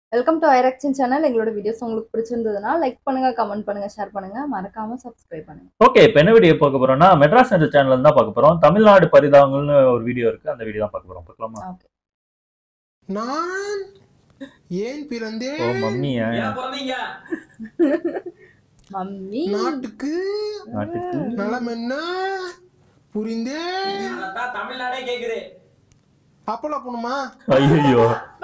Welcome to ஐரக்ஷன் channel எங்களோட videos உங்களுக்கு பிடிச்சிருந்ததுன்னா லைக் பண்ணுங்க கமெண்ட் பண்ணுங்க ஷேர் பண்ணுங்க மறக்காம சப்ஸ்கிரைப் பண்ணுங்க ஓகே இப்போ என்ன வீடியோ பார்க்க போறோம்னா மெட்ராஸ் என்ற சேனல்ல தான் பார்க்க போறோம் தமிழ்நாடு பரிதாபங்கள்னு ஒரு வீடியோ இருக்கு அந்த வீடியோ தான் பார்க்க போறோம் பார்க்கலாமா ஓகே நான் ஏன் ஓ பிறந்தேன் மம்மியா ஏன் பிறந்தீங்க மம்மி நாட்டுக்கு நாட்டுக்கு நலம் என்ன புரிந்தேன் அதான் தமிழ்நாடே கேக்குது அப்பலா போணுமா ஐயோ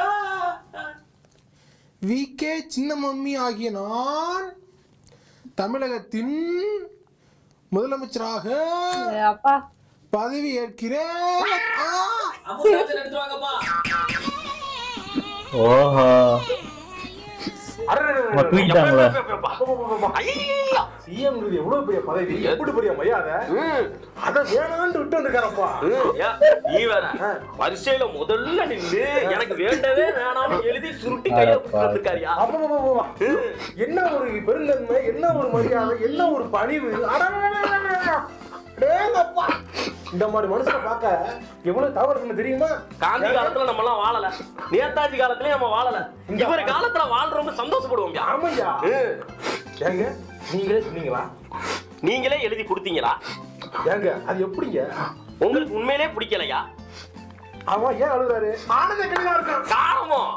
வி கே சின்ன மம்மி ஆகிய நான் தமிழகத்தின் முதலமைச்சராக ஏ அப்பா பதவி ஏற்கிறேன் ஆ! அமுதாச்சன் எடுத்து வாங்கப்பா ஓஹோ உங்க தூக்கிட்டாங்களே சிஎம் எவ்வளவு பெரிய பதவி எப்படி பெரிய மரியாதை அத வேணான்னு விட்டு வந்துருக்காரப்பா நீ வேற வரிசையில முதல்ல நின்று எனக்கு வேண்டவே வேணாம்னு எழுதி சுருட்டி கையில கொடுத்துருக்காரியா அப்பா என்ன ஒரு பெருந்தன்மை என்ன ஒரு மரியாதை என்ன ஒரு பணிவு அடடடடடடட. டேங்கப்பா இந்த மாதிரி மனுஷனை பார்க்க எவ்வளவு தவறு இருக்குன்னு தெரியுமா காந்தி காலத்துல நம்ம எல்லாம் வாழல நேதாஜி காலத்துலயும் நம்ம வாழல இவர் காலத்துல வாழ்றவங்க சந்தோஷப்படுவோம் ஆமையா ஏங்க நீங்களே சொன்னீங்களா நீங்களே எழுதி கொடுத்தீங்களா ஏங்க அது எப்படிங்க உங்களுக்கு உண்மையிலே பிடிக்கலையா அவன் ஏன் அழுகுறாரு ஆனந்த கண்ணா இருக்கான் காரணம்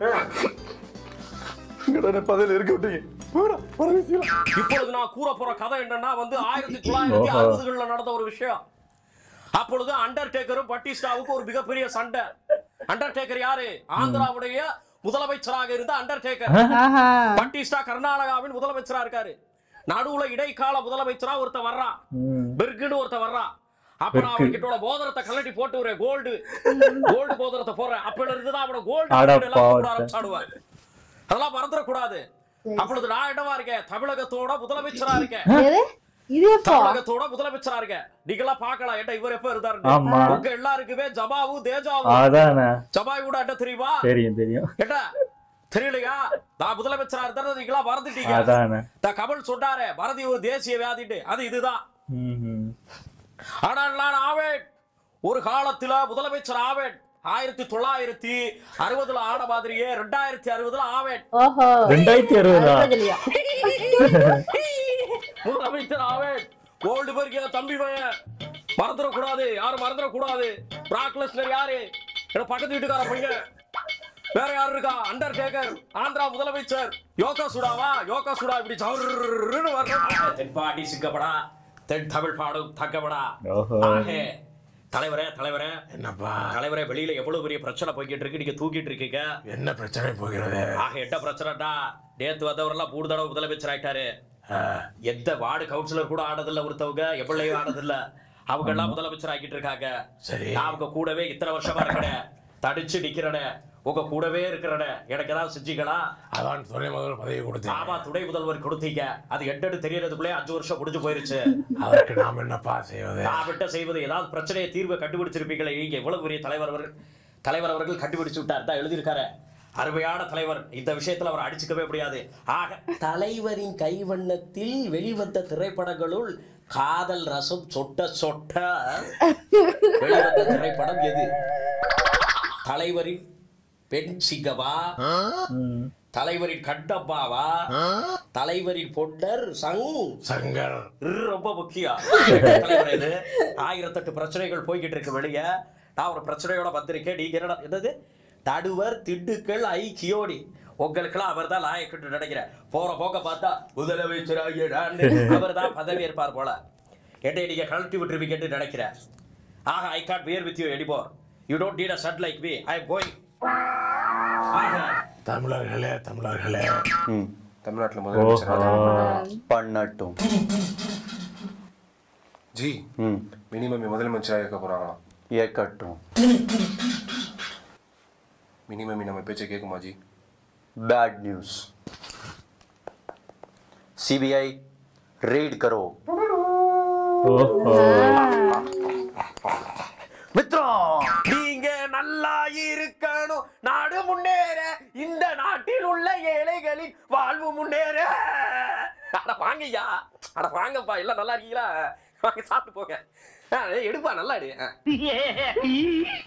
பதில் இருக்க விட்டீங்க பூரா பரவசியம் இப்பொழுது நான் கூற போற கதை என்னன்னா வந்து ஆயிரத்தி தொள்ளாயிரத்தி ஓஹோ. அறுபதுகள்ல நடந்த ஒரு விஷயம் அப்பொழுது அண்டர்டேக்கரும் பட்டிஸ்டாவுக்கு ஒரு மிகப்பெரிய சண்டை அண்டர்டேக்கர் யாரு ஆந்திராவுடைய முதலமைச்சராக இருந்த அண்டர்டேக்கர் ஆஹா பட்டிஸ்டா கர்நாடகாவின் முதலமைச்சரா இருக்காரு நடுவுல இடைக்கால முதலமைச்சரா ஒருத்த வர்றான் ம். பெர்குன்னு ஒருத்த வர்றான் அப்ப நான் பெர்கு. அவன்கிட்ட போதரத்தை கழட்டி போட்டு ஒரு கோல்டு கோல்டு போதரத்தை போடுறேன் அப்ப இருந்து தான் அவன அட கோல்டு பாவத்தை. ஆரம்பிச்சாடுவான் அதெல்லாம் மறந்துடக்கூடாது அப்பொழுது நான் இடமா இருக்கேன் தமிழகத்தோட முதலமைச்சரா இருக்கேன் எது இது எப்போ தமிழகத்தோட முதலமைச்சரா இருக்கேன் நீங்களாம் பார்க்கலாம் ஏட்டா இவர் எப்ப இருந்தாரு ஆமா. உங்க எல்லாருக்குமே ஜபாவும் தேஜாவும் அதானே ஜபாய் கூட அட்ட தெரியுமா தெரியும் தெரியும் ஏட்டா தெரியலையா நான் முதலமைச்சரா இருந்தா நீங்களா மறந்துட்டீங்க அதானே இந்த கமல் சொன்னாரே பாரதி ஒரு தேசிய வியாதிட்டு அது இதுதான் ம் ஆனால் நான் ஆவேன் ஒரு காலத்துல முதலமைச்சர் ஆவேன் ஆயிரத்தி தொள்ளாயிரத்தி அறுபதுல ஆன மாதிரியே ரெண்டாயிரத்தி அறுபதுல ஆவேன் ஓஹோ ரெண்டாயிரத்தி அறுபதா அறுபதுலயா? முதலமைச்சர் ஆவேன் கோல்டு பெருகிய தம்பி பையன் மறந்துடக்கூடாது யாரும் மறந்துடக்கூடாது பிராக்லஸ்னர் யாரு என்ன பக்கத்து வீட்டுக்கார பையன் வேற யாரு இருக்கா அண்டர் டேக்கர் ஆந்திரா முதலமைச்சர் யோகா சுடாவா யோகா சுடா இப்படி சவுருன்னு வரணும் தென்பாடி சிக்கப்படா தென் தமிழ் பாடும் தக்கப்படா ஓஹோ ஆகே, தலைவரே தலைவரே என்னப்பா தலைவரே வெளியில எவ்வளவு பெரிய பிரச்சனை போய்கிட்டு இருக்கு நீங்க தூக்கிட்டு இருக்கீங்க என்ன பிரச்சனை போகிறது ஆக எட்ட பிரச்சனைடா நேத்து வந்தவரெல்லாம் மூணு தடவை முதலமைச்சர் ஆயிட்டாரு எந்த வார்டு கவுன்சிலர் கூட ஆனதில்ல ஒருத்தவங்க எவ்வளவு ஆனதில்ல அவங்க எல்லாம் முதலமைச்சர் ஆக்கிட்டு இருக்காங்க சரி. நான் அவங்க கூடவே இத்தனை வருஷமா இருக்கிறேன் தடிச்சு நிக்கிறேனே உங்க கூடவே இருக்கிறேனே எனக்கு ஏதாவது செஞ்சீங்களா அதான் துணை முதல் பதவி கொடுத்தேன் ஆமா துணை முதல்வர் கொடுத்தீங்க அது எட்டு தெரியறதுக்குள்ளே அஞ்சு வருஷம் முடிஞ்சு போயிருச்சு அதற்கு நாம் என்னப்பா செய்வது நான் விட்ட செய்வது ஏதாவது பிரச்சனையை தீர்வை கண்டுபிடிச்சிருப்பீங்களே நீங்க எவ்வளவு பெரிய தலைவர் அவர்கள் தலைவர் அவர்கள் கண்டுபிடிச்சு விட்டார் தான் எழுதியிருக்காரு அருமையான தலைவர் இந்த விஷயத்துல அவர் அடிச்சுக்கவே முடியாது ஆக தலைவரின் கைவண்ணத்தில் வெளிவந்த திரைப்படங்களுள் காதல் ரசம் சொட்ட சொட்ட வெளிவந்த திரைப்படம் எது தலைவரின் பெண் சிங்கமா ம் தலைவரின் கண்டப்பாவா தலைவரின் பொன்னர் சங் சங்கர் ரொம்ப முக்கியம் தலைவர் இது ஆயிரத்தெட்டு பிரச்சனைகள் போய்கிட்டு இருக்கு வெளியே நான் ஒரு பிரச்சனையோட வந்திருக்கேன் நீங்க என்ன என்னது நடுவர் திண்டுக்கல் ஐ கியோடி உங்களுக்கெல்லாம் அவர் தான் லாயக்கிட்டு நினைக்கிறேன் போற போக்க பார்த்தா முதலமைச்சர் அவர் தான் பதவி ஏற்பார் போல என்னை நீங்க கழட்டி விட்டுருவீங்கன்னு நினைக்கிறேன் ஆக I got wear with you anymore you don't need a shut like me I am going தமிழர்களே தமிழர்களே ம், தமிழ்நாட்டுல ஓஹோ பண்ணட்டும் ஜி ம் மினிமம் முதலமைச்சராக இருக்க போறாங்களாம் இயக்கட்டும் மினிமம் நம்ம பேச்சை கேட்குமா ji bad news CBI raid करो ஓஹோ मित्रों நீங்க நல்லா இருக்கணும் நாடு முன்னேற இந்த நாட்டில் உள்ள ஏழைகளின் வாழ்வு முன்னேற அட வாங்கய்யா அட வாங்கப்பா எல்லாம் நல்லா இருக்கீங்களா வாங்க சாப்பிட்டு போங்க ஆ, எடுப்பா நல்லா எடு ஆ.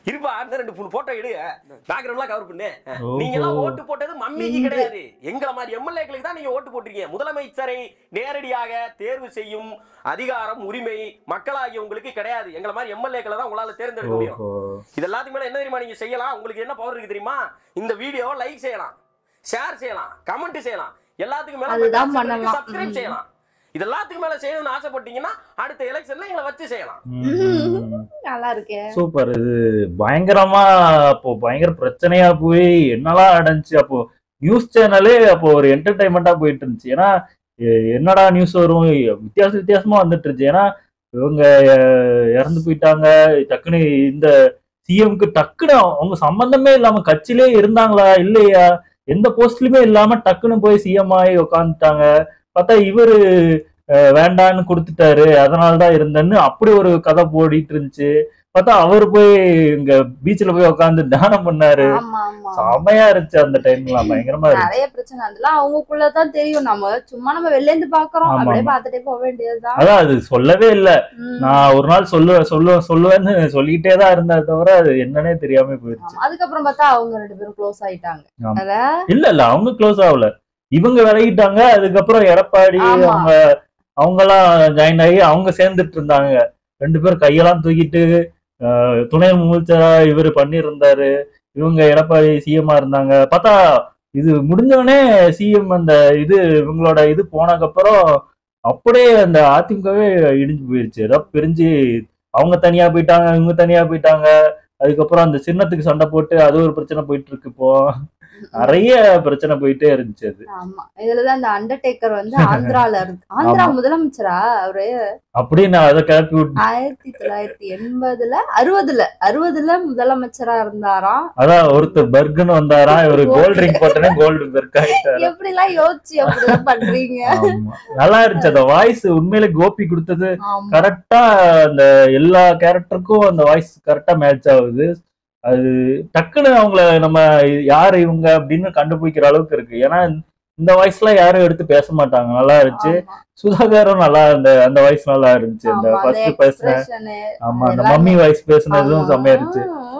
இருப்பா அந்த ரெண்டு மூணு போட்டோ எடு பேக்ரவுண்ட்லாம் கவர் பண்ணு ஓஹோ. நீங்க எல்லாம் ஓட்டு போட்டது மம்மிக்கு இன்று. கிடையாது எங்கள மாதிரி எம்எல்ஏக்களுக்கு தான் நீங்க ஓட்டு போட்டிருக்கீங்க முதலமைச்சரை நேரடியாக தேர்வு செய்யும் அதிகாரம் உரிமை மக்களாகிய உங்களுக்கு கிடையாது எங்கள மாதிரி எம்எல்ஏக்களை தான் உங்களால தேர்ந்தெடுக்க முடியும் ஓஹோ இது எல்லாத்துக்கும் மேல என்ன தெரியுமா நீங்க செய்யலாம் உங்களுக்கு என்ன பவர் இருக்கு தெரியுமா இந்த வீடியோவை லைக் செய்யலாம் ஷேர் செய்யலாம் கமெண்ட் செய்யலாம் எல்லாத்துக்கும் மேல அதுதான் பண்ணலாம். சப்ஸ்கிரைப் ம். செய்யலாம் இது எல்லாத்துக்கும் மேல செய்யணும்னு ஆசைப்பட்டீங்கன்னா அடுத்த எலெக்ஷன்ல எங்களை வச்சு செய்யலாம் ம். நல்லா இருக்கே சூப்பர் இது பயங்கரமா அப்போ பயங்கர பிரச்சனையா போய் என்னெல்லாம் நடந்துச்சு அப்போ நியூஸ் சேனலே அப்போ ஒரு என்டர்டைன்மெண்டா போயிட்டு இருந்துச்சு ஏன்னா எ- என்னடா நியூஸ் வரும் வித்தியாச வித்தியாசமா வந்துட்டு இருந்துச்சு ஏன்னா இவங்க அஹ், இறந்து போயிட்டாங்க டக்குன்னு இந்த சிஎம்க்கு டக்குன்னு அவங்க சம்பந்தமே இல்லாம கட்சியிலே இருந்தாங்களா இல்லையா எந்த போஸ்ட்லயுமே இல்லாம டக்குன்னு போய் சிஎம் ஆகி உட்காந்துட்டாங்க பார்த்தா இவரு அஹ், வேண்டான்னு கொடுத்துட்டாரு அதனாலதான் இருந்தேன்னு அப்படி ஒரு கதை போடிட்டு இருந்துச்சு பார்த்தா அவர் போய் இங்க பீச்ல போய் உட்காந்து தியானம் பண்ணாரு ஆமா ஆமா செமையா இருந்துச்சு அந்த டைம்லாம் பயங்கரமா இருந்துச்சு நிறைய பிரச்சனை அதெல்லாம் அவங்களுக்குள்ளதான் தெரியும் நம்ம சும்மா நம்ம வெளில இருந்து பாக்குறோம் ஆமா, அப்படியே ஆமா. பாத்துட்டே போக வேண்டியதுதான் அதான் அது சொல்லவே இல்ல ம். நான் ஒரு நாள் சொல்லுவேன் சொல்லுவேன் சொல்லுவேன்னு சொல்லிக்கிட்டே தான் இருந்தே தவிர அது என்னன்னே தெரியாம போயிடுச்சு ஆமா. அதுக்கப்புறம் பார்த்தா அவங்க ரெண்டு பேரும் க்ளோஸ் ஆயிட்டாங்க ஆமா. அத இல்ல இல்ல அவங்க க்ளோஸ் ஆகல இவங்க விலகிட்டாங்க அதுக்கப்புறம் எடப்பாடி ஆமா. அவங்க அவங்கெல்லாம் ஜாயின் ஆகி அவங்க சேர்ந்துட்டு இருந்தாங்க ரெண்டு பேரும் கையெல்லாம் தூக்கிட்டு அஹ், துணை முதலமைச்சரா இவர் பண்ணியிருந்தாரு இவங்க எடப்பாடி சிஎம்மா இருந்தாங்க பார்த்தா இது முடிஞ்சவொடனே சிஎம் அந்த இது இவங்களோட இது போனதுக்கப்புறம் அப்படியே அந்த அதிமுகவே இடிஞ்சு போயிருச்சு ஏதோ பிரிஞ்சு அவங்க தனியா போயிட்டாங்க இவங்க தனியா போயிட்டாங்க அதுக்கப்புறம் அந்த சின்னத்துக்கு சண்டை போட்டு அது ஒரு பிரச்சனை போயிட்டு இருக்கு இப்போ நிறைய பிரச்சனை போயிட்டே இருந்துச்சு அது ஆமா இதுலதான் இந்த அண்டர்டேக்கர் வந்து ஆந்திரால இருக்கு ஆந்திரா ஆமா. முதலமைச்சரா அவரு அப்படியே நான் அதை கிளப்பி விட்டு ஆயிரத்தி தொள்ளாயிரத்தி எண்பதுல அறுபதுல அறுபதுல முதலமைச்சரா இருந்தாராம் அதான் ஒருத்தர் பர்குன்னு வந்தாராம் இவரு கோல்ட் ட்ரிங்க் போட்டனே கோல்டு பெர்க் ஆயிட்டாரு எப்படி எல்லாம் யோசிச்சு அப்படிலாம் பண்றீங்க ஆமா. நல்லா இருந்துச்சு அந்த வாய்ஸ் உண்மையிலே கோபி கொடுத்தது ஆமா கரெக்டா அந்த எல்லா கேரக்டருக்கும் அந்த வாய்ஸ் கரெக்டா மேட்ச் ஆகுது அது டக்குன்னு அவங்கள நம்ம யாரு இவங்க அப்படின்னு கண்டுபிடிக்கிற அளவுக்கு இருக்கு ஏன்னா இந்த வாய்ஸ்லாம் யாரும் எடுத்து பேச மாட்டாங்க நல்லா இருந்துச்சு ஆமா. சுதாகரும் நல்லா அந்த அந்த வாய்ஸ் நல்லா இருந்துச்சு அந்த ஆமா, அந்த ஃபர்ஸ்ட் பேசின expression ஆமா அந்த எல்லாமே. மம்மி வாய்ஸ் பேசுனதும் ஆமா. செம்மையா இருந்துச்சு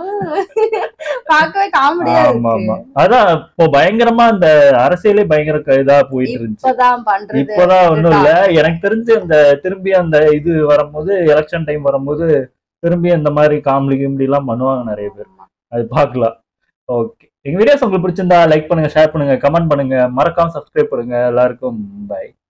பார்க்கவே காமெடியா ஆமா இருக்கு ஆமா அதான் இப்போ பயங்கரமா அந்த அரசியலே பயங்கர க- இதா போயிட்டு இருந்துச்சு இப்பதான் பண்றது இப்போதான் ஒண்ணும் இல்ல எனக்கு தெரிஞ்சு அந்த திரும்பி அந்த இது வரும்போது எலெக்ஷன் டைம் வரும்போது திரும்பி இந்த மாதிரி காமெடி கிமெடி எல்லாம் பண்ணுவாங்க நிறைய பேர் அது பார்க்கலாம் ஓகே எங்க வீடியோஸ் உங்களுக்கு பிடிச்சிருந்தா லைக் பண்ணுங்க ஷேர் பண்ணுங்க கமெண்ட் பண்ணுங்க மறக்காம சப்ஸ்கிரைப் பண்ணுங்க எல்லாருக்கும் பை